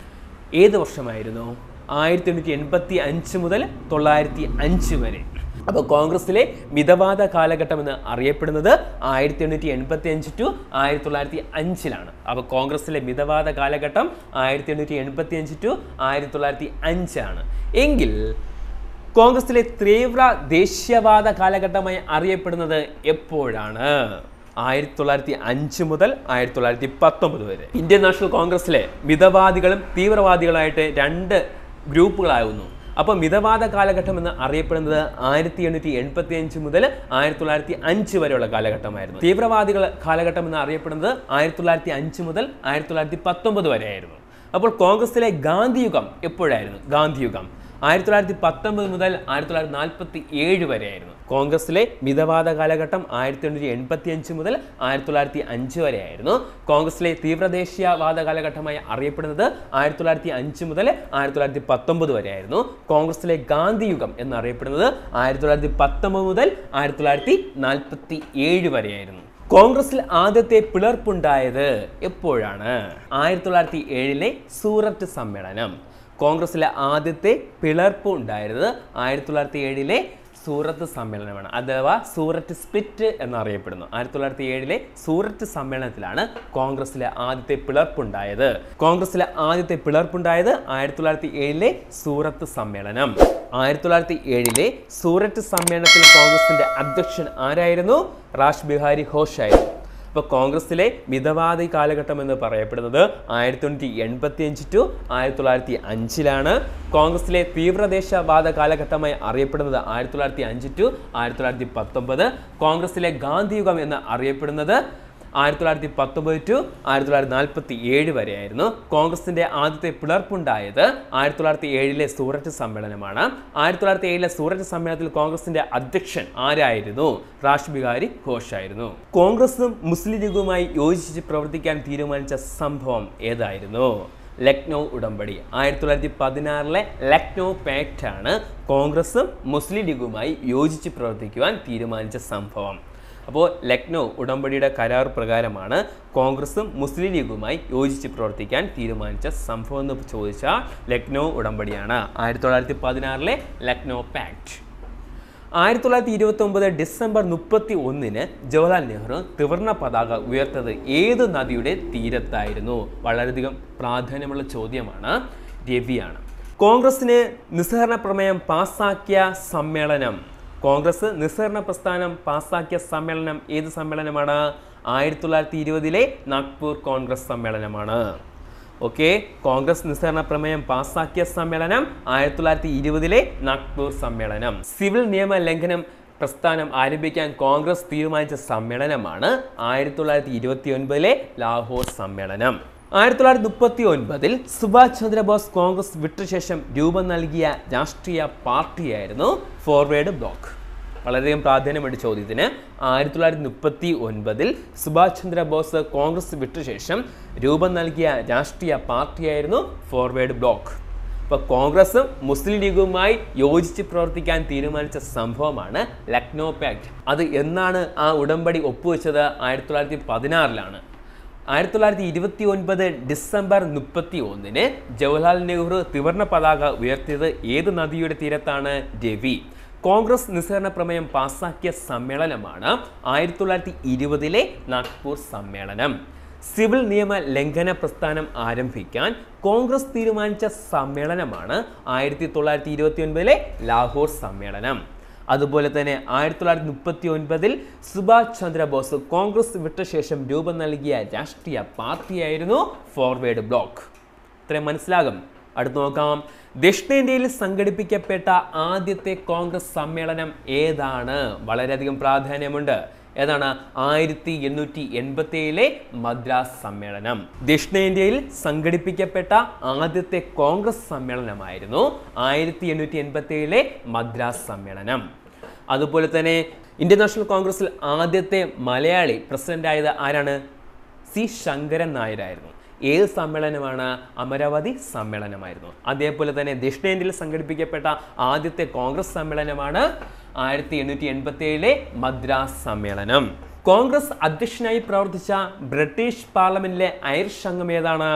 ഏത് വർഷമായിരുന്നു ആയിരത്തി എണ്ണൂറ്റി എൺപത്തി അഞ്ച് മുതൽ തൊള്ളായിരത്തി അഞ്ച് വരെ അപ്പോൾ കോൺഗ്രസിലെ മിതവാദ കാലഘട്ടം എന്ന് അറിയപ്പെടുന്നത് ആയിരത്തി എണ്ണൂറ്റി എൺപത്തി അഞ്ച് ടു ആയിരത്തി തൊള്ളായിരത്തി അഞ്ചിലാണ് അപ്പോൾ കോൺഗ്രസിലെ മിതവാദ കാലഘട്ടം ആയിരത്തി എണ്ണൂറ്റി എൺപത്തി അഞ്ച് ടു ആയിരത്തി തൊള്ളായിരത്തി അഞ്ചാണ് എങ്കിൽ കോൺഗ്രസിലെ തീവ്ര ദേശീയവാദ കാലഘട്ടമായി അറിയപ്പെടുന്നത് എപ്പോഴാണ് ആയിരത്തി തൊള്ളായിരത്തി അഞ്ച് മുതൽ ആയിരത്തി തൊള്ളായിരത്തി പത്തൊമ്പത് വരെ ഇന്ത്യൻ നാഷണൽ കോൺഗ്രസിലെ മിതവാദികളും തീവ്രവാദികളായിട്ട് രണ്ട് ഗ്രൂപ്പുകളാകുന്നു അപ്പോൾ മിതവാദ കാലഘട്ടം എന്ന് അറിയപ്പെടുന്നത് ആയിരത്തി എണ്ണൂറ്റി എൺപത്തി അഞ്ച് മുതൽ ആയിരത്തി തൊള്ളായിരത്തി അഞ്ച് വരെയുള്ള കാലഘട്ടമായിരുന്നു തീവ്രവാദികൾ കാലഘട്ടം എന്ന് അറിയപ്പെടുന്നത് ആയിരത്തി തൊള്ളായിരത്തി അഞ്ച് മുതൽ ആയിരത്തി തൊള്ളായിരത്തി പത്തൊമ്പത് വരെയായിരുന്നു അപ്പോൾ കോൺഗ്രസിലെ ഗാന്ധിയുഗം എപ്പോഴായിരുന്നു ഗാന്ധിയുഗം ആയിരത്തി തൊള്ളായിരത്തി പത്തൊമ്പത് മുതൽ ആയിരത്തി തൊള്ളായിരത്തി നാൽപ്പത്തി ഏഴ് വരെയായിരുന്നു കോൺഗ്രസിലെ മിതവാദ കാലഘട്ടം ആയിരത്തി എണ്ണൂറ്റി എൺപത്തി അഞ്ച് മുതൽ ആയിരത്തി തൊള്ളായിരത്തി അഞ്ച് വരെയായിരുന്നു കോൺഗ്രസിലെ തീവ്രദേശീയവാദ കാലഘട്ടമായി അറിയപ്പെടുന്നത് ആയിരത്തി തൊള്ളായിരത്തി അഞ്ച് മുതൽ ആയിരത്തി തൊള്ളായിരത്തി പത്തൊമ്പത് വരെയായിരുന്നു കോൺഗ്രസിലെ ഗാന്ധിയുഗം എന്നറിയപ്പെടുന്നത് ആയിരത്തി തൊള്ളായിരത്തി പത്തൊമ്പത് മുതൽ ആയിരത്തി തൊള്ളായിരത്തി നാൽപ്പത്തി ഏഴ് വരെയായിരുന്നു കോൺഗ്രസിൽ ആദ്യത്തെ പിളർപ്പുണ്ടായത് എപ്പോഴാണ് ആയിരത്തി തൊള്ളായിരത്തി ഏഴിലെ സൂററ്റ് സമ്മേളനം കോൺഗ്രസിലെ ആദ്യത്തെ പിളർപ്പ് ഉണ്ടായിരുന്നത് ആയിരത്തി തൊള്ളായിരത്തി ഏഴിലെ സൂറത്ത് സമ്മേളനമാണ് അഥവാ സൂററ്റ് സ്പ്ലിറ്റ് എന്നറിയപ്പെടുന്നു ആയിരത്തി തൊള്ളായിരത്തി ഏഴിലെ സൂററ്റ് സമ്മേളനത്തിലാണ് കോൺഗ്രസിലെ ആദ്യത്തെ പിളർപ്പുണ്ടായത് കോൺഗ്രസിലെ ആദ്യത്തെ പിളർപ്പുണ്ടായത് ആയിരത്തി തൊള്ളായിരത്തി ഏഴിലെ സൂറത്ത് സമ്മേളനം ആയിരത്തി തൊള്ളായിരത്തി ഏഴിലെ സൂററ്റ് സമ്മേളനത്തിൽ കോൺഗ്രസിന്റെ അധ്യക്ഷൻ ആരായിരുന്നു റാഷ് ബിഹാരി ഘോഷ് ആയിരുന്നു ഇപ്പോൾ കോൺഗ്രസിലെ മിതവാദി കാലഘട്ടം എന്ന് പറയപ്പെടുന്നത് ആയിരത്തി തൊണ്ണൂറ്റി എൺപത്തി അഞ്ച് ടു ആയിരത്തി തൊള്ളായിരത്തി അഞ്ചിലാണ് കോൺഗ്രസിലെ തീവ്രദേശവാദ കാലഘട്ടമായി അറിയപ്പെടുന്നത് ആയിരത്തി തൊള്ളായിരത്തി അഞ്ച് ടു ആയിരത്തി തൊള്ളായിരത്തി പത്തൊമ്പത് കോൺഗ്രസിലെ ഗാന്ധിയുഗം എന്ന് അറിയപ്പെടുന്നത് ആയിരത്തി തൊള്ളായിരത്തി പത്തൊമ്പത് ടു ആയിരത്തി തൊള്ളായിരത്തി നാൽപ്പത്തി ഏഴ് വരെയായിരുന്നു കോൺഗ്രസിന്റെ ആദ്യത്തെ പിളർപ്പുണ്ടായത് ആയിരത്തി തൊള്ളായിരത്തി ഏഴിലെ സൂററ്റ് സമ്മേളനമാണ് ആയിരത്തി തൊള്ളായിരത്തി ഏഴിലെ സൂററ്റ് സമ്മേളനത്തിൽ കോൺഗ്രസിന്റെ അധ്യക്ഷൻ ആരായിരുന്നു റാഷ് ബിഹാരി ഘോഷ് ആയിരുന്നു കോൺഗ്രസും മുസ്ലിം ലീഗുമായി യോജിച്ച് പ്രവർത്തിക്കാൻ തീരുമാനിച്ച സംഭവം ഏതായിരുന്നു ലക്നൗ ഉടമ്പടി ആയിരത്തി തൊള്ളായിരത്തി പതിനാറിലെ ലക്നൗ പാക്റ്റ് ആണ് കോൺഗ്രസും മുസ്ലിം ലീഗുമായി യോജിച്ച് പ്രവർത്തിക്കുവാൻ തീരുമാനിച്ച സംഭവം അപ്പോൾ ലക്നൗ ഉടമ്പടിയുടെ കരാർ പ്രകാരമാണ് കോൺഗ്രസും മുസ്ലിം ലീഗുമായി യോജിച്ച് പ്രവർത്തിക്കാൻ തീരുമാനിച്ച സംഭവം എന്ന് ചോദിച്ചാൽ ലക്നൗ ഉടമ്പടിയാണ് ആയിരത്തി തൊള്ളായിരത്തി പതിനാറിലെ ലക്നൗ പാക്റ്റ് ആയിരത്തി തൊള്ളായിരത്തി ഇരുപത്തി ഒമ്പത് ഡിസംബർ മുപ്പത്തി ഒന്നിന് ജവഹർലാൽ നെഹ്റു ത്രിവർണ പതാക ഉയർത്തത് ഏത് നദിയുടെ തീരത്തായിരുന്നു വളരെയധികം പ്രാധാന്യമുള്ള ചോദ്യമാണ് രവിയാണ് കോൺഗ്രസിന് നിസ്സഹരണ പ്രമേയം പാസാക്കിയ സമ്മേളനം കോൺഗ്രസ് നിസ്സഹരണ പ്രസ്ഥാനം പാസാക്കിയ സമ്മേളനം ഏത് സമ്മേളനമാണ് ആയിരത്തി തൊള്ളായിരത്തി ഇരുപതിലെ നാഗ്പൂർ കോൺഗ്രസ് സമ്മേളനമാണ് ഓക്കെ കോൺഗ്രസ് നിസ്സഹരണ പ്രമേയം പാസാക്കിയ സമ്മേളനം ആയിരത്തി തൊള്ളായിരത്തി ഇരുപതിലെ നാഗ്പൂർ സമ്മേളനം സിവിൽ നിയമ ലംഘനം പ്രസ്ഥാനം ആരംഭിക്കാൻ കോൺഗ്രസ് തീരുമാനിച്ച സമ്മേളനമാണ് ആയിരത്തി തൊള്ളായിരത്തി ഇരുപത്തി ഒൻപതിലെ ലാഹോർ സമ്മേളനം ആയിരത്തി തൊള്ളായിരത്തി മുപ്പത്തി ഒൻപതിൽ സുഭാഷ് ചന്ദ്രബോസ് കോൺഗ്രസ് വിട്ട ശേഷം രൂപം നൽകിയ രാഷ്ട്രീയ പാർട്ടിയായിരുന്നു ഫോർവേഡ് ബ്ലോക്ക് വളരെയധികം പ്രാധാന്യമുണ്ട് ചോദ്യത്തിന് ആയിരത്തി തൊള്ളായിരത്തി മുപ്പത്തി ഒൻപതിൽ സുഭാഷ് ചന്ദ്രബോസ് കോൺഗ്രസ് വിട്ട ശേഷം രൂപം നൽകിയ രാഷ്ട്രീയ പാർട്ടിയായിരുന്നു ഫോർവേഡ് ബ്ലോക്ക് ഇപ്പോൾ കോൺഗ്രസും മുസ്ലിം ലീഗുമായി യോജിച്ച് പ്രവർത്തിക്കാൻ തീരുമാനിച്ച സംഭവമാണ് ലക്നോ പാക്ട് അത് എന്നാണ് ആ ഉടമ്പടി ഒപ്പുവെച്ചത് ആയിരത്തി തൊള്ളായിരത്തി പതിനാറിലാണ് ആയിരത്തി തൊള്ളായിരത്തി ഇരുപത്തി ഒൻപത് ഡിസംബർ മുപ്പത്തി ഒന്നിന് ജവഹർലാൽ നെഹ്റു ത്രിവർണ പതാക ഉയർത്തിയത് ഏത് നദിയുടെ തീരത്താണ് രവി കോൺഗ്രസ് നിസ്സഹരണ പ്രമേയം പാസാക്കിയ സമ്മേളനമാണ് ആയിരത്തി തൊള്ളായിരത്തി ഇരുപതിലെ നാഗ്പൂർ സമ്മേളനം സിവിൽ നിയമ ലംഘന പ്രസ്ഥാനം ആരംഭിക്കാൻ കോൺഗ്രസ് തീരുമാനിച്ച സമ്മേളനമാണ് ആയിരത്തി തൊള്ളായിരത്തി ഇരുപത്തി ഒൻപതിലെ ലാഹോർ സമ്മേളനം അതുപോലെ തന്നെ ആയിരത്തി തൊള്ളായിരത്തി മുപ്പത്തി ഒൻപതിൽ സുഭാഷ് ചന്ദ്രബോസ് കോൺഗ്രസ് വിട്ട ശേഷം രൂപം നൽകിയ രാഷ്ട്രീയ പാർട്ടിയായിരുന്നു ഫോർവേഡ് ബ്ലോക്ക് ഇത്രയും മനസ്സിലാകും അടുത്ത് നോക്കാം ദക്ഷിണേന്ത്യയിൽ സംഘടിപ്പിക്കപ്പെട്ട ആദ്യത്തെ കോൺഗ്രസ് സമ്മേളനം ഏതാണ് വളരെയധികം പ്രാധാന്യമുണ്ട് ഏതാണ് ആയിരത്തി എണ്ണൂറ്റി എൺപത്തി ഏഴിലെ മദ്രാസ് സമ്മേളനം ദക്ഷിണേന്ത്യയിൽ സംഘടിപ്പിക്കപ്പെട്ട ആദ്യത്തെ കോൺഗ്രസ് സമ്മേളനമായിരുന്നു ആയിരത്തി എണ്ണൂറ്റി എൺപത്തി ഏഴിലെ മദ്രാസ് സമ്മേളനം അതുപോലെ തന്നെ ഇന്ത്യൻ നാഷണൽ കോൺഗ്രസിൽ ആദ്യത്തെ മലയാളി പ്രസിഡന്റ് ആയത് ആരാണ് സി ശങ്കരൻ നായരായിരുന്നു ഏത് സമ്മേളനമാണ് അമരാവതി സമ്മേളനമായിരുന്നു അതേപോലെ തന്നെ ദക്ഷിണേന്ത്യയിൽ സംഘടിപ്പിക്കപ്പെട്ട ആദ്യത്തെ കോൺഗ്രസ് സമ്മേളനമാണ് ആയിരത്തി എണ്ണൂറ്റി എൺപത്തി ഏഴിലെ മദ്രാസ് സമ്മേളനം കോൺഗ്രസ് അധ്യക്ഷനായി പ്രവർത്തിച്ച ബ്രിട്ടീഷ് പാർലമെന്റിലെ ഐറിഷ് അംഗം ഏതാണ്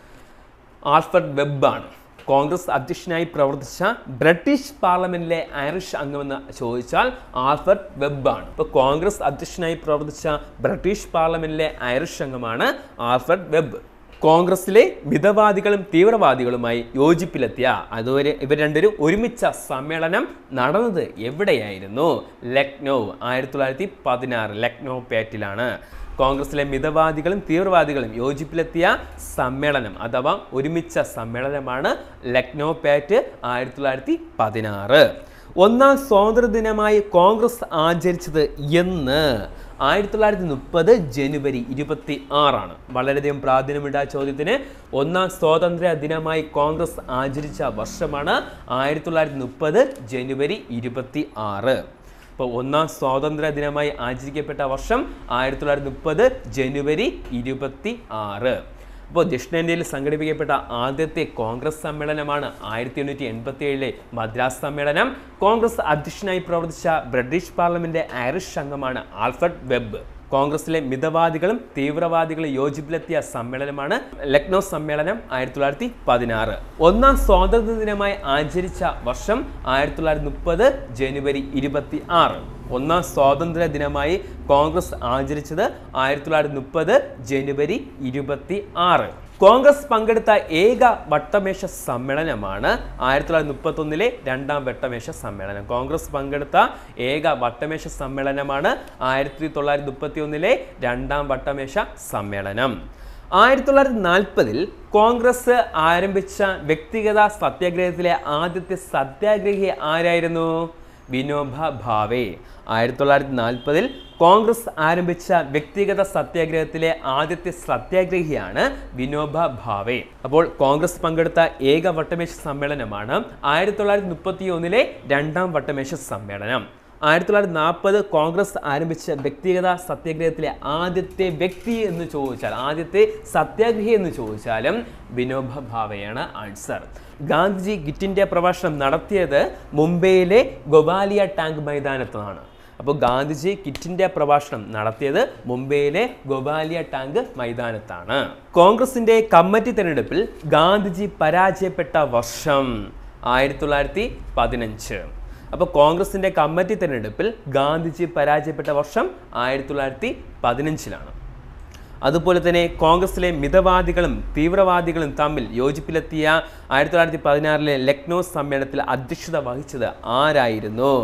ആൽഫ്രഡ് വെബാണ് കോൺഗ്രസ് അധ്യക്ഷനായി പ്രവർത്തിച്ച ബ്രിട്ടീഷ് പാർലമെന്റിലെ ഐറിഷ് അംഗമെന്ന് ചോദിച്ചാൽ ആൽഫ്രഡ് വെബാണ് ഇപ്പോൾ കോൺഗ്രസ് അധ്യക്ഷനായി പ്രവർത്തിച്ച ബ്രിട്ടീഷ് പാർലമെന്റിലെ ഐറിഷ് അംഗമാണ് ആൽഫ്രഡ് വെബ് കോൺഗ്രസിലെ മിതവാദികളും തീവ്രവാദികളുമായി യോജിപ്പിലെത്തിയ അതുവരെ ഇവർ രണ്ടുപേരും ഒരുമിച്ച സമ്മേളനം നടന്നത് എവിടെയായിരുന്നു ലക്നൗ ആയിരത്തി തൊള്ളായിരത്തി പതിനാറ് ലക്നൗ പേറ്റിലാണ് കോൺഗ്രസിലെ മിതവാദികളും തീവ്രവാദികളും യോജിപ്പിലെത്തിയ സമ്മേളനം അഥവാ ഒരുമിച്ച സമ്മേളനമാണ് ലക്നൗ പാറ്റ് ആയിരത്തി തൊള്ളായിരത്തി പതിനാറ് ഒന്നാം സ്വാതന്ത്ര്യ ദിനമായി കോൺഗ്രസ് ആചരിച്ചത് എന്ന് ആയിരത്തി തൊള്ളായിരത്തി മുപ്പത് ജനുവരി ഇരുപത്തി ആറാണ് വളരെയധികം പ്രാധാന്യമുണ്ട് ആ ചോദ്യത്തിന് ഒന്നാം സ്വാതന്ത്ര്യ ദിനമായി കോൺഗ്രസ് ആചരിച്ച വർഷമാണ് ആയിരത്തി തൊള്ളായിരത്തി മുപ്പത് ജനുവരി ഇരുപത്തി ആറ് ഇപ്പോൾ ഒന്നാം സ്വാതന്ത്ര്യ ദിനമായി ആചരിക്കപ്പെട്ട വർഷം ആയിരത്തി തൊള്ളായിരത്തി മുപ്പത് ജനുവരി ഇരുപത്തി ആറ് അപ്പോൾ ദക്ഷിണേന്ത്യയിൽ സംഘടിപ്പിക്കപ്പെട്ട ആദ്യത്തെ കോൺഗ്രസ് സമ്മേളനമാണ് ആയിരത്തി എണ്ണൂറ്റി എൺപത്തി ഏഴിലെ മദ്രാസ് സമ്മേളനം കോൺഗ്രസ് അധ്യക്ഷനായി പ്രവർത്തിച്ച ബ്രിട്ടീഷ് പാർലമെന്റ് ഐറിഷ് അംഗമാണ് ആൽഫ്രഡ് വെബ് കോൺഗ്രസിലെ മിതവാദികളും തീവ്രവാദികളും യോജിപ്പിലെത്തിയ സമ്മേളനമാണ് ലക്നൗ സമ്മേളനം ആയിരത്തി തൊള്ളായിരത്തി പതിനാറ് ഒന്നാം സ്വാതന്ത്ര്യ ദിനമായി ആചരിച്ച വർഷം ആയിരത്തി തൊള്ളായിരത്തി മുപ്പത് ജനുവരി ഇരുപത്തി ആറ് ഒന്നാം സ്വാതന്ത്ര്യ ദിനമായി കോൺഗ്രസ് ആചരിച്ചത് ആയിരത്തി തൊള്ളായിരത്തി മുപ്പത് ജനുവരി ഇരുപത്തി ആറ് കോൺഗ്രസ് പങ്കെടുത്ത ഏക വട്ടമേശ സമ്മേളനമാണ് ആയിരത്തി തൊള്ളായിരത്തി മുപ്പത്തൊന്നിലെ രണ്ടാം വട്ടമേശ സമ്മേളനം കോൺഗ്രസ് പങ്കെടുത്ത ഏക വട്ടമേശ സമ്മേളനമാണ് ആയിരത്തി തൊള്ളായിരത്തി മുപ്പത്തി ഒന്നിലെ രണ്ടാം വട്ടമേശ സമ്മേളനം ആയിരത്തി തൊള്ളായിരത്തി നാൽപ്പതിൽ കോൺഗ്രസ് ആരംഭിച്ച വ്യക്തിഗത സത്യാഗ്രഹത്തിലെ ആദ്യത്തെ സത്യാഗ്രഹി ആരായിരുന്നു വിനോബ ഭാവെ ആയിരത്തി തൊള്ളായിരത്തി നാൽപ്പതിൽ കോൺഗ്രസ് ആരംഭിച്ച വ്യക്തിഗത സത്യാഗ്രഹത്തിലെ ആദ്യത്തെ സത്യാഗ്രഹിയാണ് വിനോബ ഭാവെ അപ്പോൾ കോൺഗ്രസ് പങ്കെടുത്ത ഏക വട്ടമേശ സമ്മേളനമാണ് ആയിരത്തി തൊള്ളായിരത്തി മുപ്പത്തി ഒന്നിലെ രണ്ടാം വട്ടമേശ സമ്മേളനം ആയിരത്തി തൊള്ളായിരത്തി നാൽപ്പത് കോൺഗ്രസ് ആരംഭിച്ച വ്യക്തിഗത സത്യാഗ്രഹത്തിലെ ആദ്യത്തെ വ്യക്തി എന്ന് ചോദിച്ചാൽ ആദ്യത്തെ സത്യാഗ്രഹി എന്ന് ചോദിച്ചാലും വിനോബ ഭാവയാണ് ആൻസർ ഗാന്ധിജി ഗിറ്റ് ഇന്ത്യ പ്രഭാഷണം നടത്തിയത് മുംബൈയിലെ ഗൊവാലിയ ടാങ്ക് മൈതാനത്താണ് അപ്പോൾ ഗാന്ധിജി കിറ്റ് ഇന്ത്യ പ്രഭാഷണം നടത്തിയത് മുംബൈയിലെ ഗോപാലിയ ടാങ്ക് മൈതാനത്താണ് കോൺഗ്രസിന്റെ കമ്മിറ്റി തെരഞ്ഞെടുപ്പിൽ ഗാന്ധിജി പരാജയപ്പെട്ട വർഷം ആയിരത്തി തൊള്ളായിരത്തി പതിനഞ്ച് അപ്പോൾ കോൺഗ്രസിന്റെ കമ്മിറ്റി തെരഞ്ഞെടുപ്പിൽ ഗാന്ധിജി പരാജയപ്പെട്ട വർഷം ആയിരത്തി തൊള്ളായിരത്തി പതിനഞ്ചിലാണ് അതുപോലെ തന്നെ കോൺഗ്രസിലെ മിതവാദികളും തീവ്രവാദികളും തമ്മിൽ യോജിപ്പിലെത്തിയ ആയിരത്തി തൊള്ളായിരത്തി പതിനാറിലെ ലക്നൗ സമ്മേളനത്തിൽ അധ്യക്ഷത വഹിച്ചത് ആരായിരുന്നു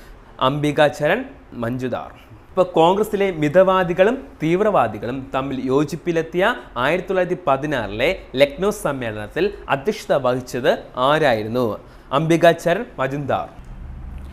അംബികാചരൺ മഞ്ജുദാർ ഇപ്പോൾ കോൺഗ്രസിലെ മിതവാദികളും തീവ്രവാദികളും തമ്മിൽ യോജിപ്പിലെത്തിയ ആയിരത്തി തൊള്ളായിരത്തി പതിനാറിലെ ലക്നൗ സമ്മേളനത്തിൽ അധ്യക്ഷത വഹിച്ചത് ആരായിരുന്നു അംബികാചരൺ മജുംദാർ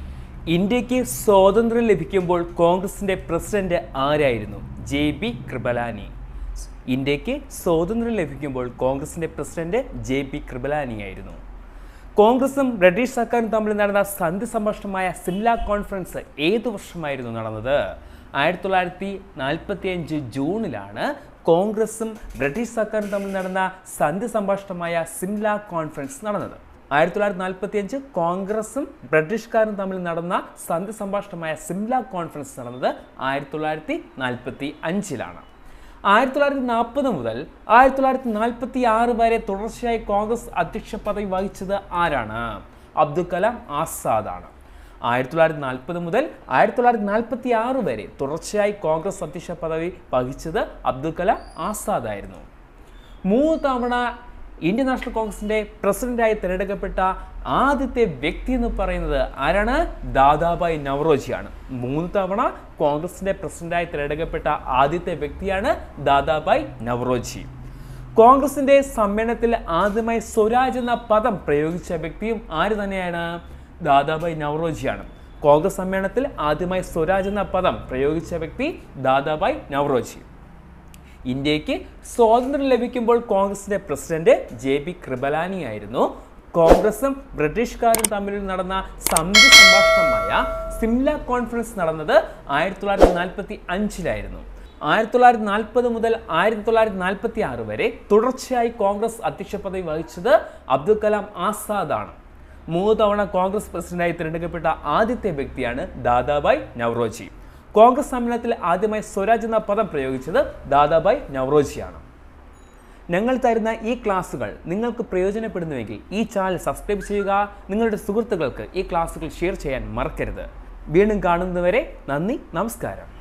ഇന്ത്യക്ക് സ്വാതന്ത്ര്യം ലഭിക്കുമ്പോൾ കോൺഗ്രസിന്റെ പ്രസിഡന്റ് ആരായിരുന്നു ജെ ബി കൃപലാനി ഇന്ത്യക്ക് സ്വാതന്ത്ര്യം ലഭിക്കുമ്പോൾ കോൺഗ്രസിന്റെ പ്രസിഡന്റ് ജെ ബി കൃപലാനി ആയിരുന്നു കോൺഗ്രസും ബ്രിട്ടീഷ് സർക്കാരും തമ്മിൽ നടന്ന സന്ധി സംഭാഷണമായ സിംല കോൺഫറൻസ് ഏതു വർഷമായിരുന്നു നടന്നത് ആയിരത്തി തൊള്ളായിരത്തി നാൽപ്പത്തി അഞ്ച് ജൂണിലാണ് കോൺഗ്രസും ബ്രിട്ടീഷ് സർക്കാരും തമ്മിൽ നടന്ന സന്ധി സംഭാഷണമായ സിംല കോൺഫറൻസ് നടന്നത് ആയിരത്തി തൊള്ളായിരത്തി നാൽപ്പത്തി അഞ്ച് കോൺഗ്രസും ബ്രിട്ടീഷുകാരും തമ്മിൽ നടന്ന സന്ധി സംഭാഷണമായ സിംല കോൺഫറൻസ് നടന്നത് ആയിരത്തി തൊള്ളായിരത്തി നാൽപ്പത്തി അഞ്ചിലാണ് ആയിരത്തി തൊള്ളായിരത്തി നാൽപ്പത് മുതൽ ആയിരത്തി തൊള്ളായിരത്തി നാൽപ്പത്തി ആറ് വരെ തുടർച്ചയായി കോൺഗ്രസ് അധ്യക്ഷ പദവി വഹിച്ചത് ആരാണ് അബ്ദുൽ കലാം ആസാദാണ് ആയിരത്തി തൊള്ളായിരത്തി നാൽപ്പത് മുതൽ ആയിരത്തി തൊള്ളായിരത്തി നാൽപ്പത്തി ആറ് വരെ തുടർച്ചയായി കോൺഗ്രസ് അധ്യക്ഷ പദവി വഹിച്ചത് അബ്ദുൽ കലാം ആസാദ് ആയിരുന്നു മൂന്ന് തവണ ഇന്ത്യൻ നാഷണൽ കോൺഗ്രസിന്റെ പ്രസിഡന്റായി തിരഞ്ഞെടുക്കപ്പെട്ട ആദ്യത്തെ വ്യക്തി എന്ന് പറയുന്നത് ആരാണ് ദാദാബായ് നവറോജിയാണ് മൂന്ന് തവണ കോൺഗ്രസിന്റെ പ്രസിഡന്റായി തിരഞ്ഞെടുക്കപ്പെട്ട ആദ്യത്തെ വ്യക്തിയാണ് ദാദാബായ് നവറോജി കോൺഗ്രസിന്റെ സമ്മേളനത്തിൽ ആദ്യമായി സ്വരാജ് എന്ന പദം പ്രയോഗിച്ച വ്യക്തിയും ആര് തന്നെയാണ് ദാദാബായ് നവറോജിയാണ് കോൺഗ്രസ് സമ്മേളനത്തിൽ ആദ്യമായി സ്വരാജ് എന്ന പദം പ്രയോഗിച്ച വ്യക്തി ദാദാബായ് നവറോജി ഇന്ത്യക്ക് സ്വാതന്ത്ര്യം ലഭിക്കുമ്പോൾ കോൺഗ്രസിന്റെ പ്രസിഡന്റ് ജെ ബി കൃപലാനി ആയിരുന്നു കോൺഗ്രസും ബ്രിട്ടീഷുകാരും തമ്മിൽ നടന്ന സന്ധി സംഭാഷണമായ സിംല കോൺഫറൻസ് നടന്നത് ആയിരത്തി തൊള്ളായിരത്തി നാൽപ്പത്തി അഞ്ചിലായിരുന്നു ആയിരത്തി തൊള്ളായിരത്തി നാൽപ്പത് മുതൽ ആയിരത്തി തൊള്ളായിരത്തി നാൽപ്പത്തി ആറ് വരെ തുടർച്ചയായി കോൺഗ്രസ് അധ്യക്ഷ പദവി വഹിച്ചത് അബ്ദുൽ കലാം ആസാദ് ആണ് മൂന്ന് തവണ കോൺഗ്രസ് പ്രസിഡന്റായി തിരഞ്ഞെടുക്കപ്പെട്ട ആദ്യത്തെ വ്യക്തിയാണ് ദാദാബായ് നവറോജി കോൺഗ്രസ് സമ്മേളനത്തിൽ ആദ്യമായി സ്വരാജ് എന്ന പദം പ്രയോഗിച്ചത് ദാദാബായ് നവറോജിയാണ് ഞങ്ങൾ തരുന്ന ഈ ക്ലാസ്സുകൾ നിങ്ങൾക്ക് പ്രയോജനപ്പെടുന്നുവെങ്കിൽ ഈ ചാനൽ സബ്സ്ക്രൈബ് ചെയ്യുക നിങ്ങളുടെ സുഹൃത്തുക്കൾക്ക് ഈ ക്ലാസ്സുകൾ ഷെയർ ചെയ്യാൻ മറക്കരുത് വീണ്ടും കാണുന്നതുവരെ നന്ദി നമസ്കാരം